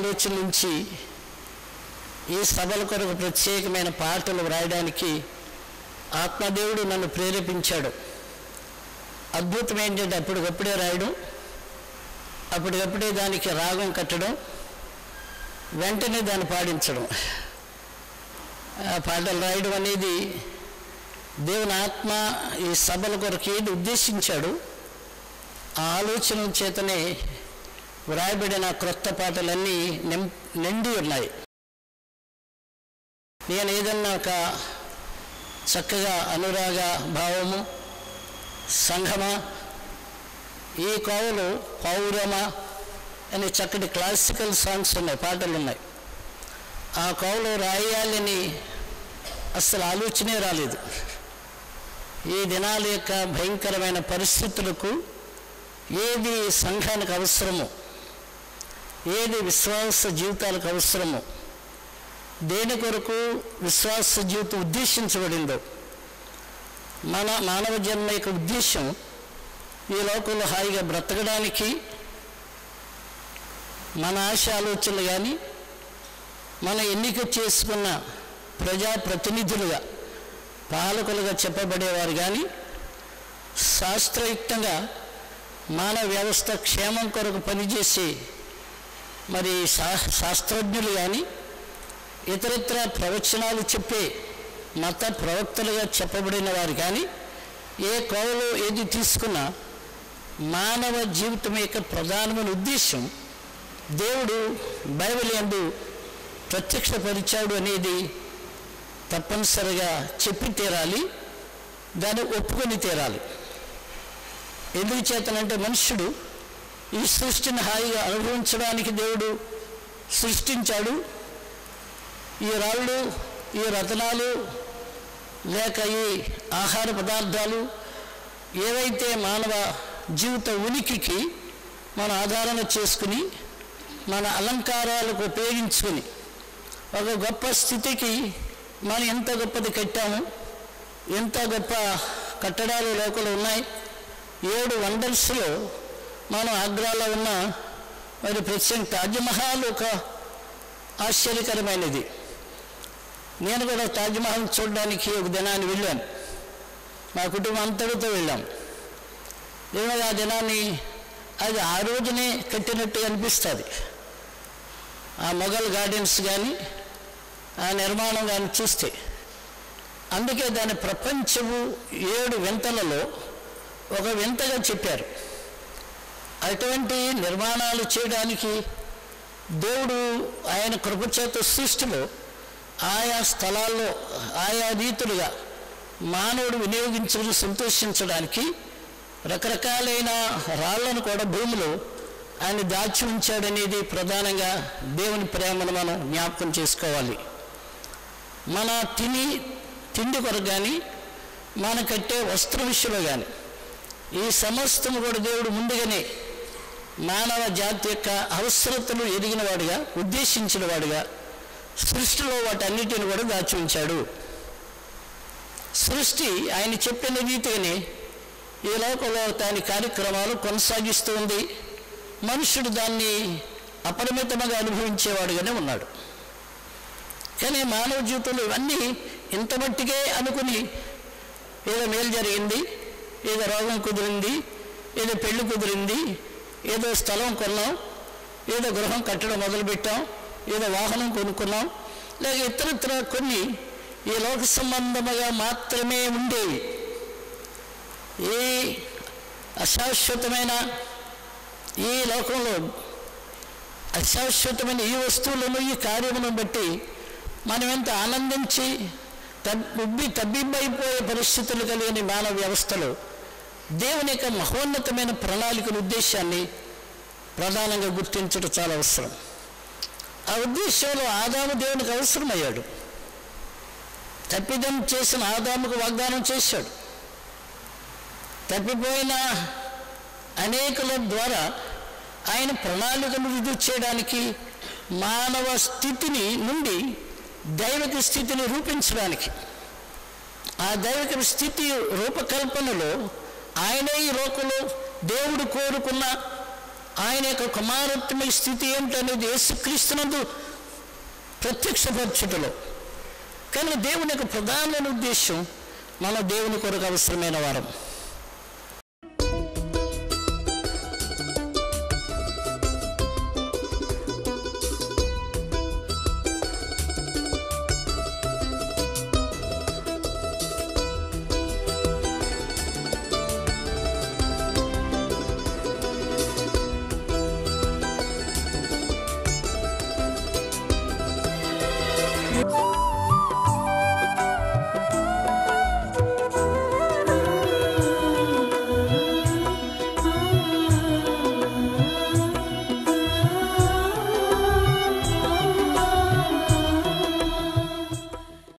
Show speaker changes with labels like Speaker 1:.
Speaker 1: ఆలోచన నుంచి ఈ సభల కొరకు ప్రత్యేకమైన పాటలు వ్రాయడానికి ఆత్మదేవుడు నన్ను ప్రేరేపించాడు అద్భుతం ఏంటంటే అప్పటికప్పుడే రాయడం అప్పటికప్పుడే దానికి రాగం కట్టడం వెంటనే దాన్ని పాడించడం ఆ పాటలు రాయడం అనేది దేవుని ఆత్మ ఈ సభల కొరకు ఏది ఉద్దేశించాడు ఆ ఆలోచన చేతనే వ్రాయబడిన క్రొత్త పాటలన్నీ నిం నిండి ఉన్నాయి నేను ఏదన్నా ఒక చక్కగా అనురాగ భావము సంఘమ ఈ కోవలు పౌరమ అనే చక్కటి క్లాసికల్ సాంగ్స్ ఉన్నాయి పాటలు ఉన్నాయి ఆ కోవలు రాయాలని అస్సలు ఆలోచనే రాలేదు ఈ దినాల యొక్క భయంకరమైన పరిస్థితులకు ఏది సంఘానికి అవసరమో ఏది విశ్వాస జీవితాలకు అవసరమో దేని కొరకు విశ్వాస జీవితం ఉద్దేశించబడిందో మన మానవ జన్మ యొక్క ఉద్దేశం ఈ లోకంలో హాయిగా బ్రతకడానికి మన ఆశ ఆలోచనలు కానీ మన ఎన్నిక చేసుకున్న ప్రజాప్రతినిధులుగా పాలకులుగా చెప్పబడేవారు కానీ శాస్త్రయుక్తంగా మానవ వ్యవస్థ క్షేమం కొరకు పనిచేసే మరి శా శాస్త్రజ్ఞులు కానీ ఇతరత్ర ప్రవచనాలు చెప్పే మత ప్రవక్తలుగా చెప్పబడిన వారు కానీ ఏ కోవలో ఏది తీసుకున్నా మానవ జీవితం యొక్క ప్రధానమైన ఉద్దేశం దేవుడు బైబిల్ యందు ప్రత్యక్షపరిచాడు అనేది తప్పనిసరిగా చెప్పి తీరాలి దాన్ని ఒప్పుకొని తీరాలి ఎందుకు చేతనంటే మనుష్యుడు ఈ సృష్టిని హాయిగా అనుభవించడానికి దేవుడు సృష్టించాడు ఈ రాళ్ళు ఈ రతనాలు లేక ఈ ఆహార పదార్థాలు ఏవైతే మానవ జీవిత ఉనికికి మన ఆధారణ చేసుకుని మన అలంకారాలకు ఉపయోగించుకుని ఒక గొప్ప స్థితికి మనం ఎంత గొప్పది కట్టాము ఎంత గొప్ప కట్టడాలు లోకలు ఉన్నాయి ఏడు వండర్స్లో మనం ఆగ్రాలో ఉన్న మరి ప్రత్యేక తాజ్మహల్ ఒక ఆశ్చర్యకరమైనది నేను కూడా తాజ్మహల్ చూడడానికి ఒక దినాన్ని వెళ్ళాను మా కుటుంబం అంతటితో వెళ్ళాం ఏమో ఆ దినాన్ని అది ఆ రోజునే కట్టినట్టు అనిపిస్తుంది ఆ మొఘల్ గార్డెన్స్ కానీ ఆ నిర్మాణం కానీ చూస్తే అందుకే దాని ప్రపంచము ఏడు వింతలలో ఒక వింతగా చెప్పారు అటువంటి నిర్మాణాలు చేయడానికి దేవుడు ఆయన కృపచేత సృష్టిలో ఆయా స్థలాల్లో ఆయా రీతులుగా మానవుడు వినియోగించుకుని సంతోషించడానికి రకరకాలైన రాళ్లను కూడా భూమిలో ఆయన దాచి ఉంచాడనేది ప్రధానంగా దేవుని ప్రేమను మనం జ్ఞాపకం చేసుకోవాలి మన తిని తిండి కొరకు కానీ మన కట్టే వస్త్ర విషయంలో కానీ ఈ సమస్తము కూడా దేవుడు ముందుగానే మానవ జాతి యొక్క అవసరతలు ఎరిగిన వాడుగా ఉద్దేశించిన వాడుగా సృష్టిలో వాటన్నిటిని కూడా దాచి ఉంచాడు సృష్టి ఆయన చెప్పిన రీతిగానే ఈ లోకంలో దాని కార్యక్రమాలు కొనసాగిస్తూ ఉంది మనుషుడు దాన్ని అపరిమితంగా అనుభవించేవాడుగానే ఉన్నాడు కానీ మానవ జీవితంలో ఇవన్నీ ఇంత మట్టికే అనుకుని ఏదో మేలు జరిగింది ఏదో రోగం కుదిరింది ఏదో పెళ్లి కుదిరింది ఏదో స్థలం కొన్నాం ఏదో గృహం కట్టడం మొదలుపెట్టాం ఏదో వాహనం కొనుక్కున్నాం లేక ఇతరత్ర కొన్ని ఈ లోక సంబంధముగా మాత్రమే ఉండేవి ఈ అశాశ్వతమైన ఈ లోకంలో అశాశ్వతమైన ఈ వస్తువులను ఈ కార్యములను బట్టి మనం ఎంత ఆనందించి తబ్ ఉబ్బి తబ్బిబ్బైపోయే పరిస్థితులు కలిగిన మానవ వ్యవస్థలో దేవుని యొక్క మహోన్నతమైన ప్రణాళికల ఉద్దేశాన్ని ప్రధానంగా గుర్తించడం చాలా అవసరం ఆ ఉద్దేశంలో ఆదాము దేవునికి అవసరమయ్యాడు తప్పిదం చేసిన ఆదాముకు వాగ్దానం చేశాడు తప్పిపోయిన అనేకుల ద్వారా ఆయన ప్రణాళికను రుజువు చేయడానికి మానవ స్థితిని నుండి దైవిక స్థితిని రూపించడానికి ఆ దైవిక స్థితి రూపకల్పనలో ఆయనే ఈ లోకంలో దేవుడు కోరుకున్న ఆయన యొక్క కుమారత్మ స్థితి ఏమిటనేది యేసుక్రీస్తునందు ప్రత్యక్షపరచుటలో కానీ దేవుని యొక్క ప్రధానమైన ఉద్దేశం మన దేవుని కొరకు అవసరమైన వారం
Speaker 2: Thank